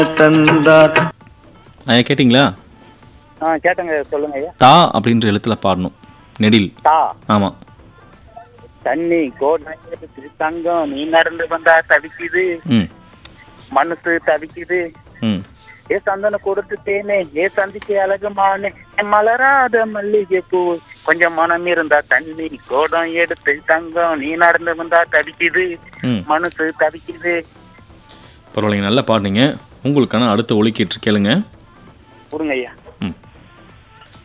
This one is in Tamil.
தந்தார் ஐயா கேட்டிங்களா ஆ கேட்டங்க சொல்லுங்க ஐயா தா அப்படின்ற எழுத்துல பாடணும் நெடில் தா ஆமா தண்ணி கோடை தங்கம் நீ நடந்து வந்தா தவிக்குது ம் மனசு தவிக்குது ம் ஏ சந்தன கொடுத்துட்டேனே ஏ சந்திக்கு அழகுமானே என் மலராத மல்லிகை பூ கொஞ்சம் மனம் இருந்தா தண்ணி கோடம் எடுத்து தங்கம் நீ நடந்து வந்தா தவிக்குது ம் மனசு தவிக்குது பரவாயில்லைங்க நல்லா பாடுனீங்க உங்களுக்கான அடுத்த ஒலிக்கீற்று கேளுங்க கொடுங்க ஐயா